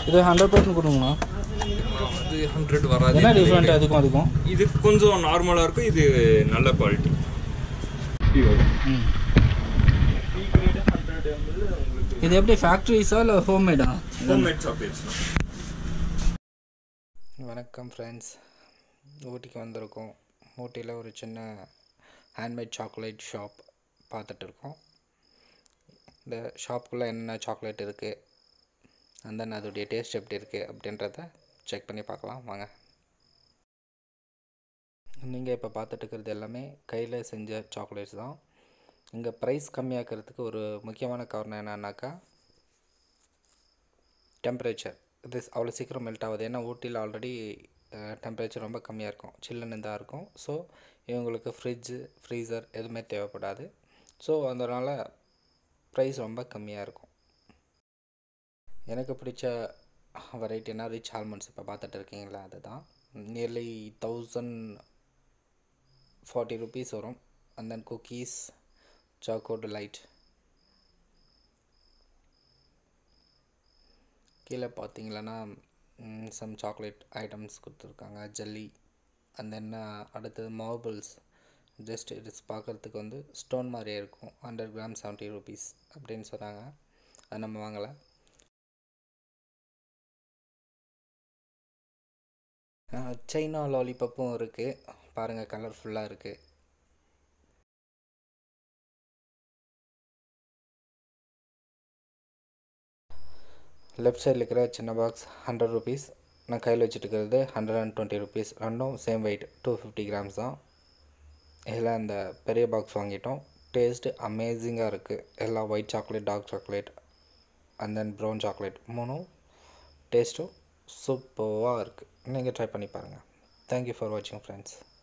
இது hundred percent கொடுங்கண்ணா அது ஹண்ட்ரட் வராது என்ன டிஃப்ரெண்ட் அதுக்கும் அதுக்கும் இது கொஞ்சம் நார்மலாக இருக்கும் இது நல்ல குவாலிட்டி ம் இது எப்படி ஃபேக்ட்ரிஸா இல்லை ஹோம்மேடா ஹோம்மேட் சாக்லேட்ஸ் வணக்கம் ஃப்ரெண்ட்ஸ் ஊட்டிக்கு வந்திருக்கோம் ஊட்டியில் ஒரு சின்ன ஹேண்ட்மேட் சாக்லேட் ஷாப் பார்த்துட்டு இருக்கோம் இந்த ஷாப்புக்குள்ளே என்னென்ன சாக்லேட் இருக்குது அண்ட் தென் அதோடைய டேஸ்ட் எப்படி இருக்குது அப்படின்றத செக் பண்ணி பார்க்கலாம் வாங்க நீங்கள் இப்போ பார்த்துட்டு இருக்கிறது எல்லாமே கையில் செஞ்ச சாக்லேட்ஸ் தான் இங்கே ப்ரைஸ் கம்மியாக்கிறதுக்கு ஒரு முக்கியமான காரணம் என்னன்னாக்கா டெம்பரேச்சர் இது அவ்வளோ சீக்கிரம் மெல்ட் ஆகுது ஏன்னா ஊட்டியில் ஆல்ரெடி டெம்பரேச்சர் ரொம்ப கம்மியாக இருக்கும் சில்லுன்னு தான் இருக்கும் ஸோ இவங்களுக்கு ஃப்ரிட்ஜு ஃப்ரீசர் எதுவுமே தேவைப்படாது ஸோ அதனால் ப்ரைஸ் ரொம்ப கம்மியாக இருக்கும் எனக்கு பிடிச்ச வெரைட்டினா ரிச் ஆல்மண்ட்ஸ் இப்போ பார்த்துட்டு இருக்கீங்களா அதுதான் நியர்லி தௌசண்ட் ஃபார்ட்டி ருபீஸ் வரும் and then cookies chocolate கீழே பார்த்தீங்களன்னா சம் சாக்லேட் ஐட்டம்ஸ் கொடுத்துருக்காங்க ஜல்லி அண்ட் தென் அடுத்தது மார்பிள்ஸ் ஜஸ்ட் இட்ஸ் பார்க்குறதுக்கு வந்து ஸ்டோன் மாதிரியே இருக்கும் ஹண்ட்ரட் கிராம் செவன்ட்டி ருபீஸ் அப்படின்னு சொன்னாங்க அது நம்ம வாங்கலை சைனா லாலிபப்பும் இருக்குது பாருங்கள் கலர்ஃபுல்லாக இருக்குது லெஃப்ட் சைடில் இருக்கிற சின்ன பாக்ஸ் ஹண்ட்ரட் ருபீஸ் நான் கையில் வச்சுட்டு இருக்கிறது ஹண்ட்ரட் அண்ட் டுவெண்ட்டி ருபீஸ் ரெண்டும் same weight two fifty grams தான் இதில் அந்த பெரிய பாக்ஸ் வாங்கிட்டோம் டேஸ்ட்டு அமேசிங்காக இருக்குது எல்லாம் white chocolate dark chocolate and then brown chocolate மூணும் டேஸ்ட்டும் சூப்பராக இருக்குது நீங்கள் ட்ரை பண்ணி பாருங்கள் தேங்க்யூ ஃபார் வாட்சிங் ஃப்ரெண்ட்ஸ்